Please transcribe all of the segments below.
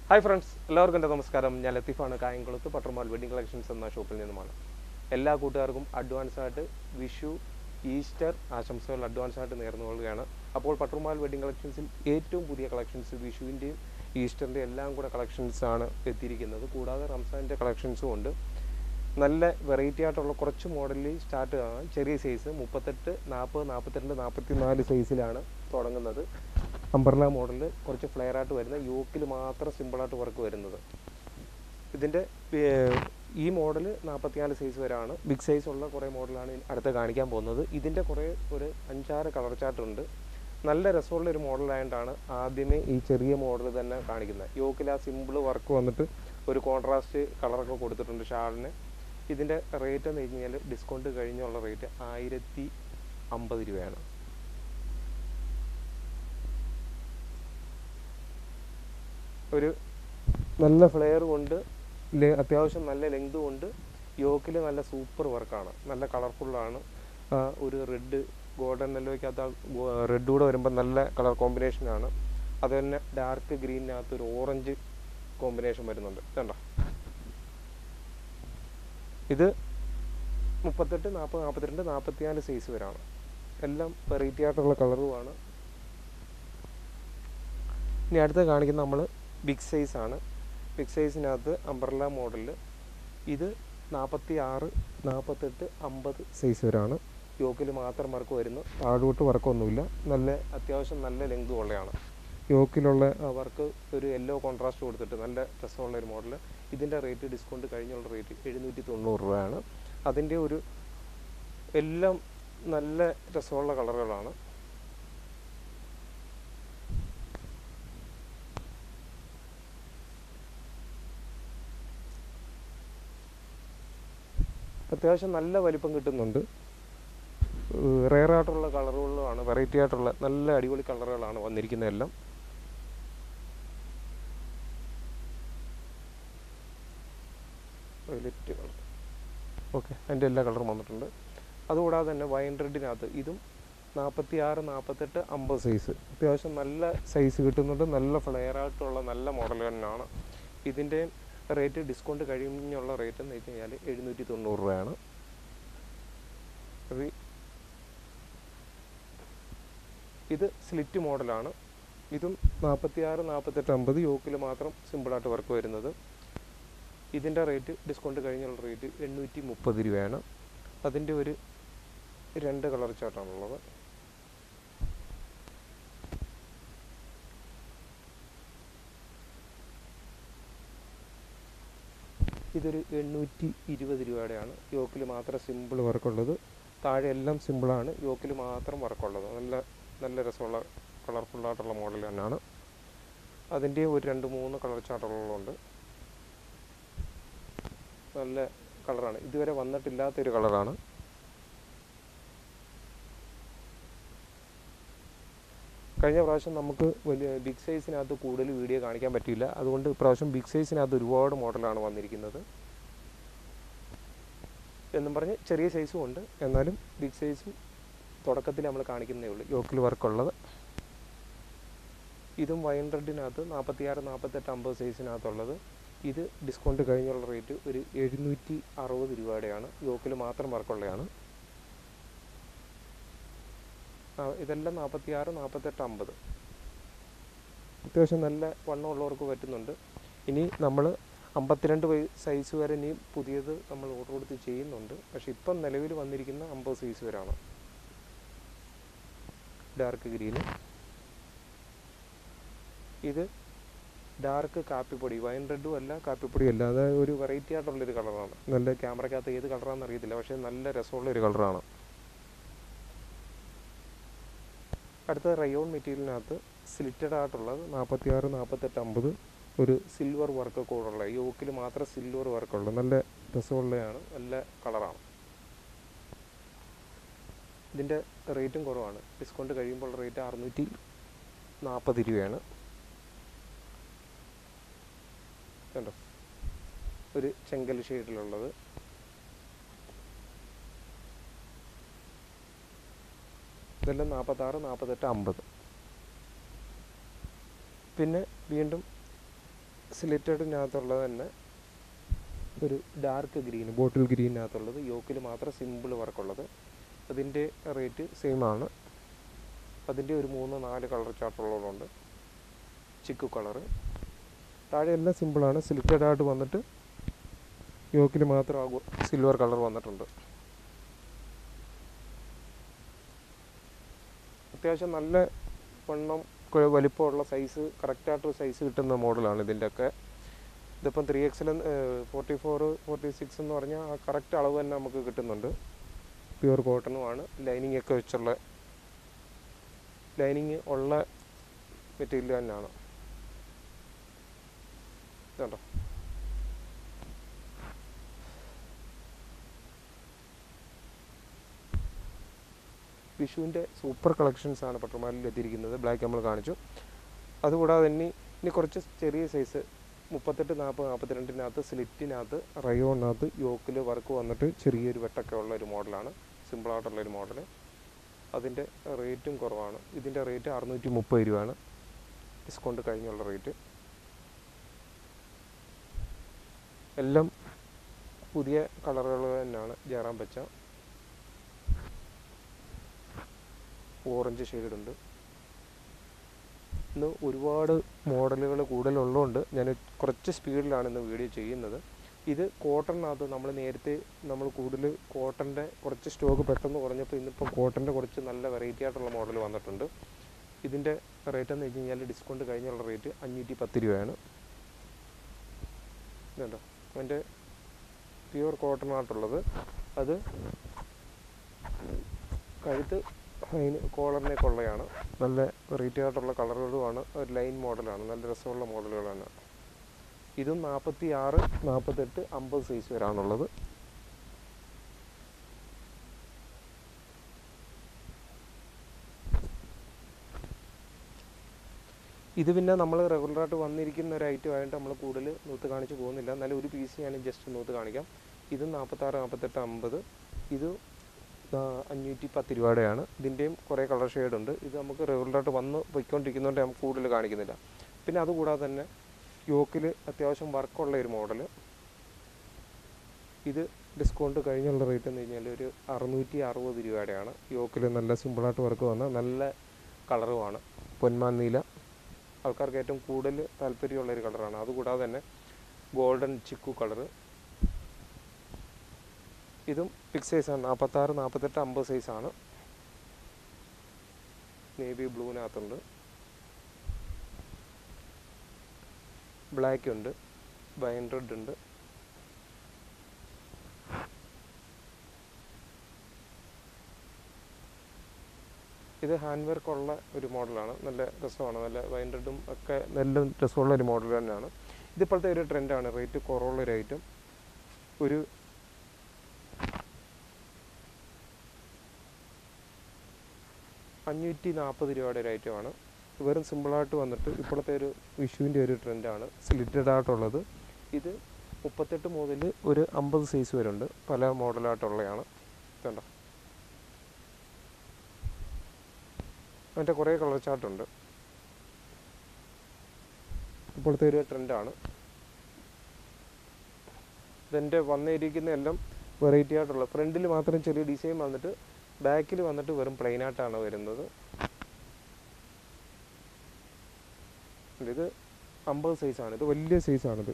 hi friends എല്ലാവർക്കും എൻ്റെ നമസ്കാരം ഞാൻ ലത്തീഫാണ് കായംകുളത്ത് പട്ടർമാൽ വെഡിങ് കളക്ഷൻസ് എന്ന ഷോപ്പിൽ നിന്നുമാണ് എല്ലാ കൂട്ടുകാർക്കും അഡ്വാൻസ് ആയിട്ട് വിഷു ഈസ്റ്റർ ആശംസകൾ അഡ്വാൻസ് ആയിട്ട് നേർന്നു കൊള്ളുകയാണ് അപ്പോൾ പട്ടർമാൽ വെഡിങ് കളക്ഷൻസിൽ ഏറ്റവും പുതിയ കളക്ഷൻസ് വിഷുവിൻ്റെയും ഈസ്റ്ററിൻ്റെയും എല്ലാം കൂടെ കളക്ഷൻസ് ആണ് എത്തിയിരിക്കുന്നത് കൂടാതെ റംസാൻ്റെ കളക്ഷൻസും ഉണ്ട് നല്ല വെറൈറ്റി ആയിട്ടുള്ള കുറച്ച് മോഡലിൽ സ്റ്റാർട്ട് ആണ് ചെറിയ സൈസ് മുപ്പത്തെട്ട് നാൽപ്പത് നാൽപ്പത്തിരണ്ട് നാൽപ്പത്തി നാല് സൈസിലാണ് തുടങ്ങുന്നത് അംബർല മോഡലിൽ കുറച്ച് ഫ്ലെയർ ആയിട്ട് വരുന്ന യോക്കിൽ മാത്രം സിമ്പിളായിട്ട് വർക്ക് വരുന്നത് ഇതിൻ്റെ ഏർ, ഈ മോഡൽ നാൽപ്പത്തിനാല് സൈസ് വരെയാണ് ബിഗ് സൈസ് ഉള്ള കുറേ മോഡലാണ് അടുത്ത് കാണിക്കാൻ പോകുന്നത് ഇതിൻ്റെ കുറേ ഒരു അഞ്ചാറ് കളർ ചാർട്ട് ഉണ്ട് നല്ല രസമുള്ള ഒരു മോഡലായതുകൊണ്ടാണ് ആദ്യമേ ഈ ചെറിയ മോഡൽ തന്നെ കാണിക്കുന്നത് യോക്കിൽ ആ സിമ്പിൾ വർക്ക് വന്നിട്ട് ഒരു കോൺട്രാസ്റ്റ് കളറൊക്കെ കൊടുത്തിട്ടുണ്ട് ഷാളിന് ഇതിൻ്റെ റേറ്റ് എന്ന് വെച്ച് കഴിഞ്ഞാൽ ഡിസ്കൗണ്ട് കഴിഞ്ഞുള്ള റേറ്റ് ആയിരത്തി അമ്പത് രൂപയാണ് ഒരു നല്ല ഫ്ലെയർ കൊണ്ട് ലെ- അത്യാവശ്യം നല്ല ലെങ്ത് കൊണ്ട് യോക്കിൽ നല്ല സൂപ്പർ വർക്കാണ് നല്ല കളർഫുള്ളാണ് ഒരു റെഡ് ഗോൾഡൻ യെല്ലോയ്ക്കകത്ത് റെഡ് കൂടെ വരുമ്പോൾ നല്ല കളർ കോമ്പിനേഷനാണ് അത് തന്നെ ഡാർക്ക് ഗ്രീനിനകത്ത് ഒരു ഓറഞ്ച് കോമ്പിനേഷൻ വരുന്നുണ്ട് കണ്ടോ ഇത് മുപ്പത്തെട്ട് നാൽപ്പത് നാൽപ്പത്തിരണ്ട് നാൽപ്പത്തിനാല് സൈസ് വരാണ് എല്ലാം വെറൈറ്റി ആയിട്ടുള്ള കളറുമാണ് ഇനി അടുത്ത് കാണിക്കുന്ന നമ്മൾ ബിഗ് സൈസ് ആണ് ബിഗ് സൈസിനകത്ത് അംബ്രല്ല മോഡലിൽ ഇത് നാൽപ്പത്തി ആറ് നാൽപ്പത്തെട്ട് അമ്പത് സൈസ് വരാണ് യോക്കിൽ മാത്രം വർക്ക് വരുന്നു താഴോട്ട് വർക്കൊന്നുമില്ല നല്ല അത്യാവശ്യം നല്ല ലെങ്ത് ഉള്ളതാണ് യോക്കിലുള്ള വർക്ക് ഒരു യെല്ലോ കോൺട്രാസ്റ്റ് കൊടുത്തിട്ട് നല്ല രസമുള്ള ഒരു മോഡൽ ഇതിൻ്റെ റേറ്റ് ഡിസ്കൗണ്ട് കഴിഞ്ഞുള്ള റേറ്റ് എഴുന്നൂറ്റി തൊണ്ണൂറ് രൂപയാണ് അതിൻ്റെ ഒരു എല്ലാം നല്ല രസമുള്ള കളറുകളാണ് അത്യാവശ്യം നല്ല വലിപ്പം കിട്ടുന്നുണ്ട് റെയർ ആയിട്ടുള്ള കളറുകളാണ് വെറൈറ്റി ആയിട്ടുള്ള നല്ല അടിപൊളി കളറുകളാണ് വന്നിരിക്കുന്നതെല്ലാം വയലറ്റ് കളർ ഓക്കെ അതിൻ്റെ എല്ലാ കളറും വന്നിട്ടുണ്ട് അതുകൂടാതെ തന്നെ വൈൻ റെഡിനകത്ത് ഇതും നാൽപ്പത്തി ആറ് നാൽപ്പത്തെട്ട് അമ്പത് സൈസ് അത്യാവശ്യം നല്ല സൈസ് കിട്ടുന്നുണ്ട് നല്ല ഫ്ലെയർ ആയിട്ടുള്ള നല്ല മോഡൽ തന്നെയാണ് ഇതിൻ്റെ റേറ്റ് ഡിസ്കൗണ്ട് കഴിഞ്ഞുള്ള റേറ്റ് എന്ന് വെച്ച് കഴിഞ്ഞാൽ എഴുന്നൂറ്റി തൊണ്ണൂറ് രൂപയാണ് അത് ഇത് സ്ലിറ്റ് മോഡലാണ് ഇതും നാൽപ്പത്തി ആറ് നാൽപ്പത്തെട്ട് അമ്പത് യോക്കിൽ മാത്രം സിമ്പിളായിട്ട് വർക്ക് വരുന്നത് ഇതിൻ്റെ റേറ്റ് ഡിസ്കൗണ്ട് കഴിഞ്ഞുള്ള റേറ്റ് എണ്ണൂറ്റി മുപ്പത് രൂപയാണ് അതിൻ്റെ ഒരു രണ്ട് കളർ ചാർട്ടാണുള്ളത് ഇതൊരു എണ്ണൂറ്റി ഇരുപത് രൂപയുടെയാണ് യോക്കിൽ മാത്രം സിമ്പിൾ വർക്കുള്ളത് താഴെ എല്ലാം സിമ്പിളാണ് യോക്കിൽ മാത്രം വർക്കുള്ളത് നല്ല നല്ല രസമുള്ള കളർഫുള്ളായിട്ടുള്ള മോഡൽ തന്നെയാണ് അതിൻ്റെ ഒരു രണ്ട് മൂന്ന് കളർ ചാർട്ടുകളുണ്ട് നല്ല കളറാണ് ഇതുവരെ വന്നിട്ടില്ലാത്തൊരു കളറാണ് കഴിഞ്ഞ പ്രാവശ്യം നമുക്ക് വലിയ ബിഗ് സൈസിനകത്ത് കൂടുതൽ വീഡിയോ കാണിക്കാൻ പറ്റിയില്ല അതുകൊണ്ട് ഇപ്രാവശ്യം ബിഗ് സൈസിനകത്ത് ഒരുപാട് മോഡലാണ് വന്നിരിക്കുന്നത് എന്നും പറഞ്ഞ് ചെറിയ സൈസും ഉണ്ട് എന്നാലും ബിഗ് സൈസും തുടക്കത്തിൽ നമ്മൾ കാണിക്കുന്നേ ഉള്ളൂ യോക്കിൽ വർക്കുള്ളത് ഇതും വൈൻ റെഡിനകത്ത് നാൽപ്പത്തി ആറ് നാൽപ്പത്തെട്ട് അമ്പത് സൈസിനകത്തുള്ളത് ഇത് ഡിസ്കൗണ്ട് കഴിഞ്ഞുള്ള റേറ്റ് ഒരു എഴുന്നൂറ്റി അറുപത് രൂപയുടെയാണ് യോക്കിൽ മാത്രം വർക്കുള്ളതാണ് ആ, ഇതെല്ലാം നാൽപ്പത്തി ആറ് നാൽപ്പത്തെട്ട് അമ്പത് അത്യാവശ്യം നല്ല വണ്ണമുള്ളവർക്ക് പറ്റുന്നുണ്ട് ഇനി നമ്മൾ അമ്പത്തിരണ്ട് സൈസ് വരെ ഇനി പുതിയത് നമ്മൾ ഓർഡർ കൊടുത്ത് ചെയ്യുന്നുണ്ട് പക്ഷെ ഇപ്പം നിലവിൽ വന്നിരിക്കുന്ന അമ്പത് സൈസ് വരെയാണ് ഡാർക്ക് ഗ്രീന് ഇത് ഡാർക്ക് കാപ്പിപ്പൊടി വൈൻ റെഡും അല്ല കാപ്പിപ്പൊടിയും അല്ല അത് ഒരു വെറൈറ്റി ആയിട്ടുള്ളൊരു കളറാണ് നല്ല ക്യാമറയ്ക്കകത്ത് ഏത് കളറാണെന്ന് അറിയത്തില്ല പക്ഷേ നല്ല രസമുള്ള ഒരു കളറാണ് അടുത്ത റയോൺ മെറ്റീരിയലിനകത്ത് സ്ലിറ്റഡ് ആയിട്ടുള്ളത് നാൽപ്പത്തി ആറ് നാൽപ്പത്തെട്ട് അമ്പത് ഒരു സിൽവർ വർക്ക് കൂടുള്ള യോക്കിൽ മാത്രം സിൽവർ വർക്കുള്ളൂ നല്ല രസമുള്ളതാണ് നല്ല കളറാണ് ഇതിൻ്റെ റേറ്റും കുറവാണ് ഡിസ്കൗണ്ട് കഴിയുമ്പോൾ റേറ്റ് അറുന്നൂറ്റി നാൽപ്പത് രൂപയാണ് കണ്ടോ ഒരു ചെങ്കൽ ഷെയ്ഡിലുള്ളത് ഇതെല്ലാം നാൽപ്പത്താറ് നാൽപ്പത്തെട്ട് അമ്പത് പിന്നെ വീണ്ടും സ്ലിറ്റഡിനകത്തുള്ളത് തന്നെ ഒരു ഡാർക്ക് ഗ്രീൻ ബോട്ടിൽ ഗ്രീനകത്തുള്ളത് യോക്കിൽ മാത്രം സിമ്പിൾ വർക്കുള്ളത് അതിൻ്റെ റേറ്റ് സെയിം ആണ് അതിൻ്റെ ഒരു മൂന്ന് നാല് കളർ ചാർട്ടുള്ളതുണ്ട് ചിക്കു കളറ് താഴെ എല്ലാം സിമ്പിളാണ് സിലിറ്റഡ് ആയിട്ട് വന്നിട്ട് യോക്കിൽ മാത്രം ആ സിൽവർ കളർ വന്നിട്ടുണ്ട് അത്യാവശ്യം നല്ല വണ്ണം കൊ- വലിപ്പമുള്ള സൈസ് കറക്റ്റായിട്ട് സൈസ് കിട്ടുന്ന മോഡലാണ് ഇതിൻ്റെയൊക്കെ ഇതിപ്പം ത്രീ എക്സിൽ ഫോർട്ടി ഫോർ ഫോർട്ടി സിക്സ് എന്ന് പറഞ്ഞാൽ ആ കറക്റ്റ് അളവ് തന്നെ നമുക്ക് കിട്ടുന്നുണ്ട് പ്യുവർ കോട്ടണുമാണ് ലൈനിങ് ഒക്കെ വെച്ചുള്ള ലൈനിങ് ഉള്ള മെറ്റീരിയൽ തന്നെയാണ് ഇതുണ്ടോ വിഷുവിൻ്റെ സൂപ്പർ കളക്ഷൻസ് ആണ് പട്ടുമാലിൽ എത്തിയിരിക്കുന്നത് ബ്ലാക്ക് നമ്മൾ കാണിച്ചു അതുകൂടാതെ തന്നെ ഇനി കുറച്ച് ചെറിയ സൈസ് മുപ്പത്തെട്ട് നാൽപ്പത് നാൽപ്പത്തിരണ്ടിനകത്ത് സ്ലിറ്റിനകത്ത് റയോണിനകത്ത് യോക്കിൽ വർക്ക് വന്നിട്ട് ചെറിയൊരു വെട്ടൊക്കെ ഉള്ള ഒരു മോഡലാണ് സിമ്പിളായിട്ടുള്ള ഒരു മോഡൽ അതിൻ്റെ റേറ്റും കുറവാണ് ഇതിൻ്റെ റേറ്റ് അറുന്നൂറ്റി മുപ്പത് രൂപയാണ് ഡിസ്കൗണ്ട് കഴിഞ്ഞുള്ള റേറ്റ് എല്ലാം പുതിയ കളറുകൾ തന്നെയാണ് ജയറാം പച്ച ഓറഞ്ച് ഷെയ്ഡുണ്ട് ഇന്ന് ഒരുപാട് മോഡലുകൾ കൂടുതലുള്ളതുകൊണ്ട് ഞാൻ കുറച്ച് സ്പീഡിലാണ് ഇന്ന് വീഡിയോ ചെയ്യുന്നത് ഇത് കോട്ടണിനകത്ത് നമ്മൾ നേരത്തെ നമ്മൾ കൂടുതൽ കോട്ടൻ്റെ കുറച്ച് സ്റ്റോക്ക് പെട്ടെന്ന് കുറഞ്ഞപ്പോൾ ഇന്നിപ്പോൾ കോട്ടൻ്റെ കുറച്ച് നല്ല വെറൈറ്റി ആയിട്ടുള്ള മോഡൽ വന്നിട്ടുണ്ട് ഇതിൻ്റെ റേറ്റ് എന്ന് വെച്ച് കഴിഞ്ഞാൽ ഡിസ്കൗണ്ട് കഴിഞ്ഞുള്ള റേറ്റ് അഞ്ഞൂറ്റി പത്ത് രൂപയാണ് ഇതുണ്ടോ അതിൻ്റെ പ്യുവർ കോട്ടൺ ആയിട്ടുള്ളത് അത് കഴുത്ത് അതിന് കോളറിനെ കൊള്ളയാണ് നല്ല വെറൈറ്റി ആയിട്ടുള്ള കളറുകളുമാണ് ഒരു ലൈൻ മോഡലാണ് നല്ല രസമുള്ള മോഡലുകളാണ് ഇതും നാൽപ്പത്തി ആറ് നാൽപ്പത്തെട്ട് അമ്പത് സൈസ് വരാണുള്ളത് ഇത് പിന്നെ നമ്മൾ റെഗുലറായിട്ട് വന്നിരിക്കുന്ന ഒരു ഐറ്റം ആയിട്ട് നമ്മൾ കൂടുതൽ നൂത്ത് കാണിച്ച് പോകുന്നില്ല എന്നാലും ഒരു പീസ് ഞാൻ ജസ്റ്റ് നൂത്ത് കാണിക്കാം ഇത് നാൽപ്പത്താറ് നാൽപ്പത്തെട്ട് അമ്പത് ഇത് ആ, അഞ്ഞൂറ്റി പത്ത് രൂപയുടെയാണ് ഇതിൻ്റെയും കുറേ കളർ ഷെയ്ഡ് ഉണ്ട് ഇത് നമുക്ക് റെഗുലറായിട്ട് വന്ന് പൊയ്ക്കൊണ്ടിരിക്കുന്നതുകൊണ്ട് നമുക്ക് കൂടുതൽ കാണിക്കുന്നില്ല പിന്നെ അതുകൂടാതെ തന്നെ യോക്കിൽ അത്യാവശ്യം വർക്കുള്ള ഒരു മോഡൽ ഇത് ഡിസ്കൗണ്ട് കഴിഞ്ഞുള്ള റേറ്റ് എന്ന് കഴിഞ്ഞാൽ ഒരു അറുന്നൂറ്റി അറുപത് രൂപയുടെയാണ് യോക്കിൽ നല്ല സിമ്പിളായിട്ട് വർക്ക് വന്ന നല്ല കളറുമാണ് പൊന്മാൻ നീല ആൾക്കാർക്ക് ഏറ്റവും കൂടുതൽ താല്പര്യമുള്ള ഒരു കളറാണ് അതുകൂടാതെ തന്നെ ഗോൾഡൻ ചിക്കു കളറ് ഇതും ബിഗ് സൈസാണ് നാൽപ്പത്താറ് നാൽപ്പത്തെട്ട് അമ്പത് സൈസാണ് നേവി ബ്ലൂവിനകത്തുണ്ട് ബ്ലാക്ക് ഉണ്ട് വൈൻ റെഡ് ഉണ്ട് ഇത് ഹാൻഡ് വർക്ക് ഉള്ള ഒരു മോഡലാണ് നല്ല രസമാണ് നല്ല വൈൻ റെഡും ഒക്കെ നല്ല രസമുള്ള ഒരു മോഡൽ തന്നെയാണ് ഇതിപ്പോഴത്തെ ഒരു ട്രെൻഡാണ് റേറ്റ് കുറവുള്ള ഒരു ഐറ്റം ഒരു അഞ്ഞൂറ്റി നാൽപ്പത് രൂപയുടെ ഒരു ഐറ്റമാണ് വെറും സിമ്പിളായിട്ട് വന്നിട്ട് ഇപ്പോഴത്തെ ഒരു വിഷുവിൻ്റെ ഒരു ട്രെൻഡാണ് സ്ലിറ്റഡ് ആയിട്ടുള്ളത് ഇത് മുപ്പത്തെട്ട് മുതൽ ഒരു അമ്പത് സൈസ് വരെ ഉണ്ട് പല മോഡലായിട്ടുള്ളതാണ് കണ്ടോ അതിൻ്റെ കുറേ കളർ ചാർട്ടുണ്ട് ഇപ്പോഴത്തെ ഒരു ട്രെൻഡാണ് ഇതിൻ്റെ വന്നിരിക്കുന്ന എല്ലാം വെറൈറ്റി ആയിട്ടുള്ള ഫ്രണ്ടിൽ മാത്രം ചെറിയ ഡിസൈൻ വന്നിട്ട് ബാക്കിൽ വന്നിട്ട് വെറും പ്ലെയിൻ ആയിട്ടാണ് വരുന്നത് ഇത് അമ്പത് സൈസാണ് ഇത് വലിയ സൈസാണിത്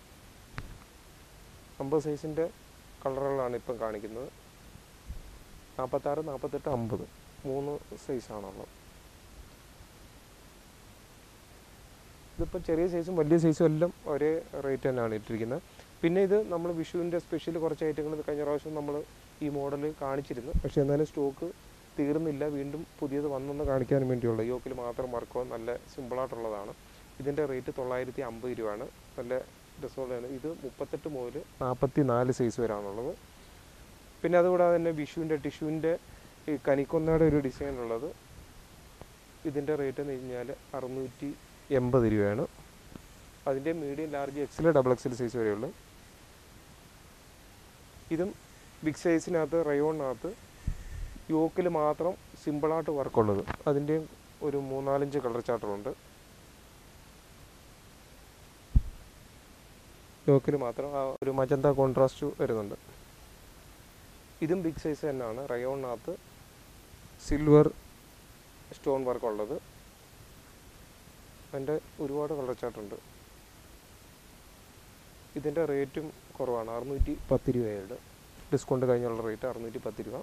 അമ്പത് സൈസിൻ്റെ കളറുകളാണ് ഇപ്പം കാണിക്കുന്നത് നാൽപ്പത്താറ് നാൽപ്പത്തെട്ട് അമ്പത് മൂന്ന് സൈസാണുള്ളത് ഇതിപ്പോൾ ചെറിയ സൈസും വലിയ സൈസും എല്ലാം ഒരേ റേറ്റ് തന്നെയാണ് ഇട്ടിരിക്കുന്നത് പിന്നെ ഇത് നമ്മൾ വിഷുവിൻ്റെ സ്പെഷ്യൽ കുറച്ച് ഐറ്റങ്ങൾ കഴിഞ്ഞ പ്രാവശ്യം നമ്മൾ ഈ മോഡൽ കാണിച്ചിരുന്നു പക്ഷേ എന്നാലും സ്റ്റോക്ക് തീർന്നില്ല വീണ്ടും പുതിയത് വന്നെന്ന് കാണിക്കാൻ വേണ്ടിയുള്ള യോക്കിൽ മാത്രം വർക്കോ നല്ല സിമ്പിളായിട്ടുള്ളതാണ് ഇതിൻ്റെ റേറ്റ് തൊള്ളായിരത്തി അമ്പത് രൂപയാണ് നല്ല രസമുള്ളതാണ് ഇത് മുപ്പത്തെട്ട് മുതൽ നാൽപ്പത്തി നാല് സൈസ് വരാണുള്ളത് പിന്നെ അതുകൂടാതെ തന്നെ വിഷുവിൻ്റെ ടിഷ്യൂവിൻ്റെ ഈ കനിക്കൊന്നയുടെ ഒരു ഡിസൈൻ ഉള്ളത് ഇതിൻ്റെ റേറ്റ് എന്ന് കഴിഞ്ഞാൽ അറുന്നൂറ്റി എൺപത് രൂപയാണ് അതിൻ്റെ medium large XL double XL size വരെയുള്ളൂ ഇതും ബിഗ് സൈസിനകത്ത് റയോണിനകത്ത് യോക്കിൽ മാത്രം സിമ്പിളായിട്ട് വർക്കുള്ളത് അതിൻ്റെയും ഒരു മൂന്നാലഞ്ച് കളർ ചാർട്ടുകളുണ്ട് യോക്കിൽ മാത്രം ആ ഒരു മജന്ത കോൺട്രാസ്റ്റ് വരുന്നുണ്ട് ഇതും ബിഗ് സൈസ് തന്നെയാണ് റയോണിനകത്ത് സിൽവർ സ്റ്റോൺ വർക്ക് ഉള്ളത് അതിൻ്റെ ഒരുപാട് കളർ ചാർട്ടുണ്ട് ഇതിൻ്റെ റേറ്റും കുറവാണ് അറുന്നൂറ്റി പത്ത് രൂപയുണ്ട് ഡിസ്കൗണ്ട് കഴിഞ്ഞുള്ള റേറ്റ് അറുന്നൂറ്റി പത്ത് രൂപ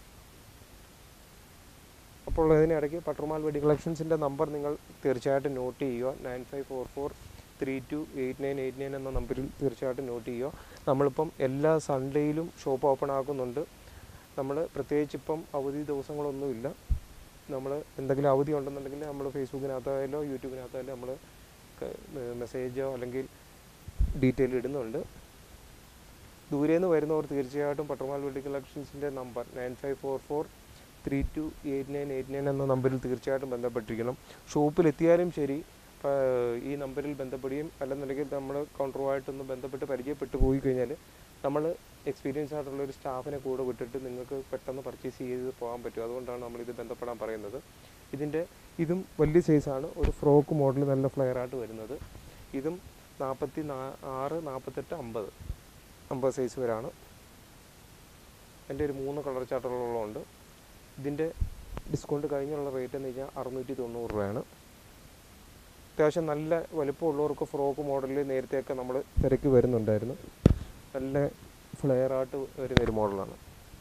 അപ്പോൾ ഇതിനിടയ്ക്ക് പട്ടർമാൽ വെഡിങ് കളക്ഷൻസിൻ്റെ നമ്പർ നിങ്ങൾ തീർച്ചയായിട്ടും നോട്ട് ചെയ്യുക nine five four four three two eight nine eight nine എന്ന നമ്പറിൽ തീർച്ചയായിട്ടും നോട്ട് ചെയ്യുക നമ്മളിപ്പം എല്ലാ സൺഡേയിലും ഷോപ്പ് ഓപ്പൺ ആക്കുന്നുണ്ട് നമ്മൾ പ്രത്യേകിച്ച് ഇപ്പം അവധി ദിവസങ്ങളൊന്നുമില്ല നമ്മൾ എന്തെങ്കിലും അവധി ഉണ്ടെന്നുണ്ടെങ്കിൽ നമ്മൾ ഫേസ്ബുക്കിനകത്തായാലോ യൂട്യൂബിനകത്തായാലും നമ്മൾ മെസ്സേജോ അല്ലെങ്കിൽ ഡീറ്റെയിൽ ഇടുന്നുണ്ട് ദൂരെ നിന്ന് വരുന്നവർ തീർച്ചയായിട്ടും പട്ടർമാൽ വെഡിങ് കളക്ഷൻസിൻ്റെ number nine five four four three two eight nine eight nine എന്ന നമ്പറിൽ തീർച്ചയായിട്ടും ബന്ധപ്പെട്ടിരിക്കണം ഷോപ്പിലെത്തിയാലും ശരി ആ, ഈ നമ്പറിൽ ബന്ധപ്പെടുകയും അല്ലെന്നുണ്ടെങ്കിൽ നമ്മൾ കൗണ്ടറുമായിട്ടൊന്ന് ബന്ധപ്പെട്ട് പരിചയപ്പെട്ടു പോയി കഴിഞ്ഞാൽ നമ്മൾ എക്സ്പീരിയൻസ് ആയിട്ടുള്ള ഒരു സ്റ്റാഫിനെ കൂടെ വിട്ടിട്ട് നിങ്ങൾക്ക് പെട്ടെന്ന് പർച്ചേസ് ചെയ്ത് പോകാൻ പറ്റും അതുകൊണ്ടാണ് നമ്മളിത് ബന്ധപ്പെടാൻ പറയുന്നത് ഇതിൻ്റെ ഇതും വലിയ സൈസാണ് ഒരു ഫ്രോക്ക് മോഡൽ നല്ല ഫ്ലെയർ ആയിട്ട് വരുന്നത് ഇതും നാൽപ്പത്തി നാ ആറ് നാൽപ്പത്തെട്ട് അമ്പത് അമ്പത് സൈസ് വരാണ് എൻ്റെ ഒരു മൂന്ന് കളർ ചാർട്ടുകളുണ്ട് ഇതിൻ്റെ ഡിസ്കൗണ്ട് കഴിഞ്ഞുള്ള റേറ്റ് എന്ന് കഴിഞ്ഞാൽ അറുന്നൂറ്റി തൊണ്ണൂറ് രൂപയാണ് അത്യാവശ്യം നല്ല വലുപ്പമുള്ളവർക്ക് ഫ്രോക്ക് മോഡലിൽ നേരത്തെയൊക്കെ നമ്മൾ തിരക്ക് വരുന്നുണ്ടായിരുന്നു നല്ല ഫ്ലെയർ ആയിട്ട് വരുന്ന ഒരു മോഡലാണ്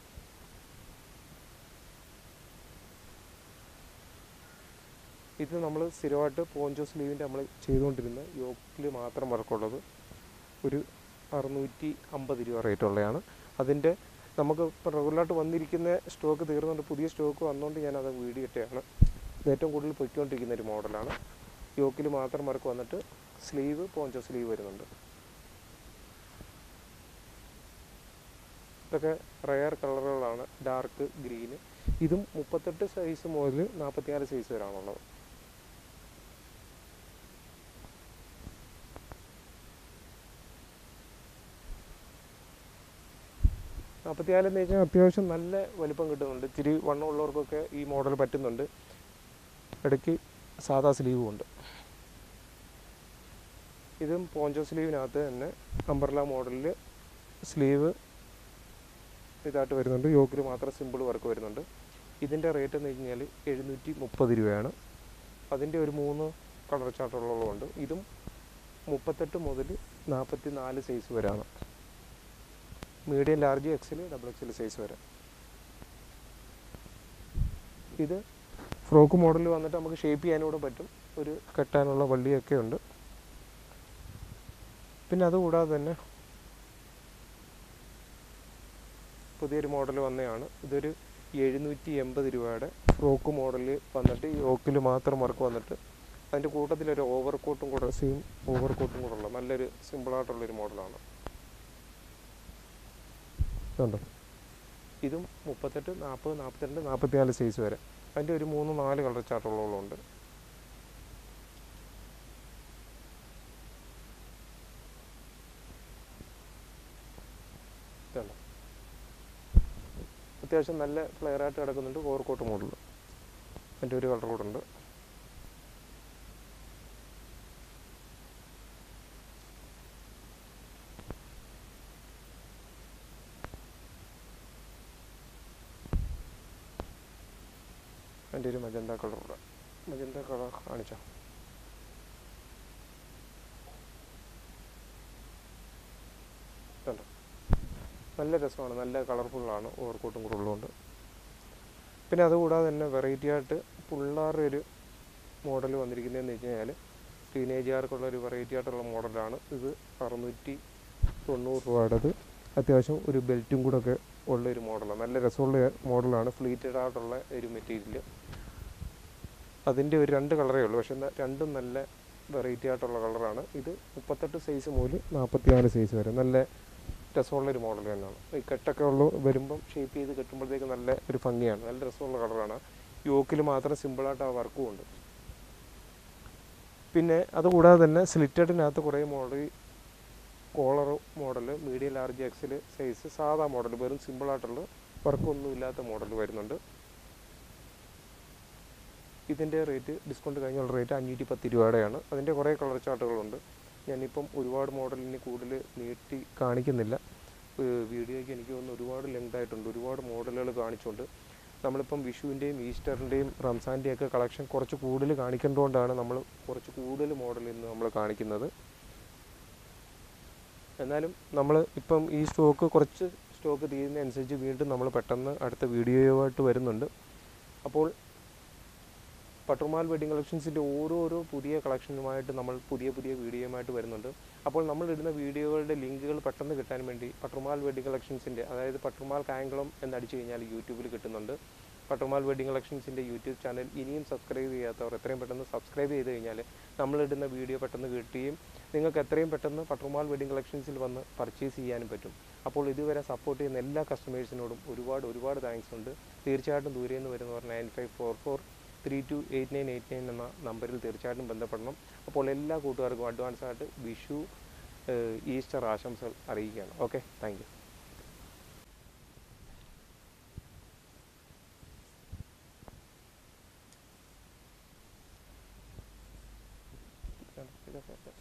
ഇത് നമ്മൾ സ്ഥിരമായിട്ട് പോഞ്ചോ സ്ലീവിൻ്റെ നമ്മൾ ചെയ്തുകൊണ്ടിരുന്ന യോക്കിൽ മാത്രം വർക്കുള്ളത് ഒരു അറുന്നൂറ്റി അമ്പത് രൂപ റേറ്റ് ഉള്ളതാണ് അതിൻ്റെ നമുക്ക് ഇപ്പോൾ റെഗുലറായിട്ട് വന്നിരിക്കുന്ന സ്റ്റോക്ക് തീർന്നുകൊണ്ട് പുതിയ സ്റ്റോക്ക് വന്നുകൊണ്ട് ഞാനത് വീഡിയോ ഇട്ടതാണ് ഇത് ഏറ്റവും കൂടുതൽ പൊയ്ക്കൊണ്ടിരിക്കുന്ന ഒരു മോഡലാണ് യോക്കിൽ മാത്രം വർക്ക് വന്നിട്ട് സ്ലീവ് പോഞ്ചോ സ്ലീവ് വരുന്നുണ്ട് ഇതൊക്കെ റയർ കളറുകളാണ് ഡാർക്ക് ഗ്രീന് ഇതും മുപ്പത്തെട്ട് സൈസ് മുതൽ നാൽപ്പത്തിയാറ് സൈസ് വരാണുള്ളത് നാൽപ്പത്തിനാലെന്ന് വെച്ചാൽ അത്യാവശ്യം നല്ല വലിപ്പം കിട്ടുന്നുണ്ട് ഇത്തിരി വണ്ണമുള്ളവർക്കൊക്കെ ഈ മോഡൽ പറ്റുന്നുണ്ട് ഇടയ്ക്ക് സാധാ സ്ലീവും ഉണ്ട് ഇതും പോഞ്ചോ സ്ലീവിനകത്ത് തന്നെ അംബർല മോഡലിൽ സ്ലീവ് ഇതായിട്ട് വരുന്നുണ്ട് യോക്കിൽ മാത്രം സിമ്പിൾ വർക്ക് വരുന്നുണ്ട് ഇതിൻ്റെ റേറ്റ് എന്ന് വെച്ച് കഴിഞ്ഞാൽ എഴുന്നൂറ്റി മുപ്പത് രൂപയാണ് അതിൻ്റെ ഒരു മൂന്ന് കളർ ചാർട്ടുകളുണ്ട് ഇതും മുപ്പത്തെട്ട് മുതൽ നാൽപ്പത്തി നാല് സൈസ് വരെയാണ് medium large XL double XL size വരെ ഇത് ഫ്രോക്ക് മോഡൽ വന്നിട്ട് നമുക്ക് ഷേപ്പ് ചെയ്യാനൂടെ പറ്റും ഒരു കെട്ടാനുള്ള വള്ളിയൊക്കെ ഉണ്ട് പിന്നെ അതുകൂടാതെ തന്നെ പുതിയൊരു മോഡൽ വന്നതാണ് ഇതൊരു എഴുന്നൂറ്റി എൺപത് രൂപയുടെ ഫ്രോക്ക് മോഡൽ വന്നിട്ട് യോക്കിൽ മാത്രം വർക്ക് വന്നിട്ട് അതിൻ്റെ കൂട്ടത്തിലൊരു ഓവർ കോട്ടും കൂടെ സെയിം ഓവർ കോട്ടും കൂടെ ഉള്ള നല്ലൊരു സിമ്പിളായിട്ടുള്ളൊരു മോഡലാണ് ഇതുണ്ടോ ഇതും മുപ്പത്തെട്ട് നാൽപ്പത് നാൽപ്പത്തിരണ്ട് നാൽപ്പത്തിനാല് സൈസ് വരെ അതിൻ്റെ ഒരു മൂന്ന് നാല് കളർ ചാർട്ടുകളുണ്ട് ഇതുണ്ടോ അത്യാവശ്യം നല്ല ഫ്ലെയർ ആയിട്ട് കിടക്കുന്നുണ്ട് ഓവർകോട്ട് മോഡൽ അതിൻ്റെ ഒരു കളർ കൂടെ ഉണ്ട് അതിൻ്റെ ഒരു മജന്ത കളർ കൂടെ മജന്ത കളർ കാണിച്ചോ കണ്ടോ നല്ല രസമാണ് നല്ല കളർഫുള്ളാണ് ഓവർകോട്ടും കൂടെ ഉള്ളതുകൊണ്ട് പിന്നെ അതുകൂടാതെ തന്നെ വെറൈറ്റി ആയിട്ട് പിള്ളേരുടെ ഒരു മോഡൽ വന്നിരിക്കുന്നതെന്ന് വെച്ച് കഴിഞ്ഞാൽ ടീനേജുകാർക്കുള്ള ഒരു വെറൈറ്റി ആയിട്ടുള്ള മോഡലാണ് ഇത് അറുന്നൂറ്റി തൊണ്ണൂറ് രൂപയുടേത് അത്യാവശ്യം ഒരു ബെൽറ്റും കൂടെ ഒക്കെ ഉള്ള ഒരു മോഡലാണ് നല്ല രസമുള്ള മോഡലാണ് ഫ്ലീറ്റഡ് ആയിട്ടുള്ള ഒരു മെറ്റീരിയൽ അതിൻ്റെ ഒരു രണ്ട് കളറേ ഉള്ളൂ പക്ഷെ ന- രണ്ടും നല്ല വെറൈറ്റി ആയിട്ടുള്ള കളറാണ് ഇത് മുപ്പത്തെട്ട് സൈസ് മുതൽ നാൽപ്പത്തിനാല് സൈസ് വരെ നല്ല രസമുള്ള ഒരു മോഡൽ തന്നെയാണ് ഈ കെട്ടൊക്കെ ഉള്ള വരുമ്പം ഷേപ്പ് ചെയ്ത് കെട്ടുമ്പോഴത്തേക്ക് നല്ല ഒരു ഭംഗിയാണ് നല്ല രസമുള്ള കളറാണ് യോക്കിൽ മാത്രം സിമ്പിളായിട്ട് ആ വർക്കും ഉണ്ട് പിന്നെ അതുകൂടാതെ തന്നെ സ്ലിറ്റഡിനകത്ത് കുറേ model collar model medium large XL size സാധാ മോഡൽ വെറും സിമ്പിളായിട്ടുള്ള വർക്കൊന്നും ഇല്ലാത്ത മോഡൽ വരുന്നുണ്ട് ഇതിൻ്റെ റേറ്റ് ഡിസ്കൗണ്ട് കഴിഞ്ഞുള്ള റേറ്റ് അഞ്ഞൂറ്റി പത്ത് രൂപയുടെയാണ് അതിൻ്റെ കുറേ കളർ ചാർട്ടുകളുണ്ട് ഞാനിപ്പം ഒരുപാട് മോഡലിന് കൂടുതൽ നീട്ടി കാണിക്കുന്നില്ല ഏഹ് വീഡിയോയ്ക്ക് എനിക്ക് തോന്നുന്നു ഒരുപാട് ലെങ്ത് ആയിട്ടുണ്ട് ഒരുപാട് മോഡലുകൾ കാണിച്ചുകൊണ്ട് നമ്മളിപ്പം വിഷുവിൻ്റെയും ഈസ്റ്ററിൻ്റെയും റംസാൻ്റെയും ഒക്കെ കളക്ഷൻ കുറച്ച് കൂടുതൽ കാണിക്കേണ്ടതുകൊണ്ടാണ് നമ്മൾ കുറച്ച് കൂടുതൽ മോഡൽ ഇന്ന് നമ്മൾ കാണിക്കുന്നത് എന്നാലും നമ്മൾ ഇപ്പം ഈ സ്റ്റോക്ക് കുറച്ച് സ്റ്റോക്ക് തീരുന്നതനുസരിച്ച് വീണ്ടും നമ്മൾ പെട്ടെന്ന് അടുത്ത വീഡിയോയുമായിട്ട് വരുന്നുണ്ട് അപ്പോൾ പട്ടുമാൽ വെഡിങ് കളക്ഷൻസിൻ്റെ ഓരോരോ പുതിയ കളക്ഷനുമായിട്ട് നമ്മൾ പുതിയ പുതിയ വീഡിയോയുമായിട്ട് വരുന്നുണ്ട് അപ്പോൾ നമ്മൾ ഇടുന്ന വീഡിയോകളുടെ ലിങ്കുകൾ പെട്ടെന്ന് കിട്ടാൻ വേണ്ടി പട്ടുമാൽ വെഡിങ് കളക്ഷൻസിൻ്റെ അതായത് പട്ടുമാൽ കായംകുളം എന്നടിച്ചു കഴിഞ്ഞാൽ യൂട്യൂബിൽ കിട്ടുന്നുണ്ട് പട്ടുമാൽ വെഡിങ് കളക്ഷൻസിൻ്റെ യൂട്യൂബ് ചാനൽ ഇനിയും സബ്സ്ക്രൈബ് ചെയ്യാത്തവർ എത്രയും പെട്ടെന്ന് സബ്സ്ക്രൈബ് ചെയ്ത് കഴിഞ്ഞാൽ നമ്മളിടുന്ന വീഡിയോ പെട്ടെന്ന് കിട്ടുകയും നിങ്ങൾക്ക് എത്രയും പെട്ടെന്ന് പട്ടുമാൽ വെഡിങ് കളക്ഷൻസിൽ വന്ന് പർച്ചേസ് ചെയ്യാനും പറ്റും അപ്പോൾ ഇതുവരെ സപ്പോർട്ട് ചെയ്യുന്ന എല്ലാ കസ്റ്റമേഴ്സിനോടും ഒരുപാട് ഒരുപാട് താങ്ക്സ് ഉണ്ട് തീർച്ചയായിട്ടും ദൂരെ നിന്ന് വരുന്നവർ nine five four four three two eight nine eight nine എന്ന നമ്പറിൽ തീർച്ചയായിട്ടും ബന്ധപ്പെടണം അപ്പോൾ എല്ലാ കൂട്ടുകാർക്കും അഡ്വാൻസ് ആയിട്ട് വിഷു ഏഹ്, ഈസ്റ്റർ ആശംസകൾ അറിയിക്കുകയാണ് ഓക്കെ താങ്ക് യു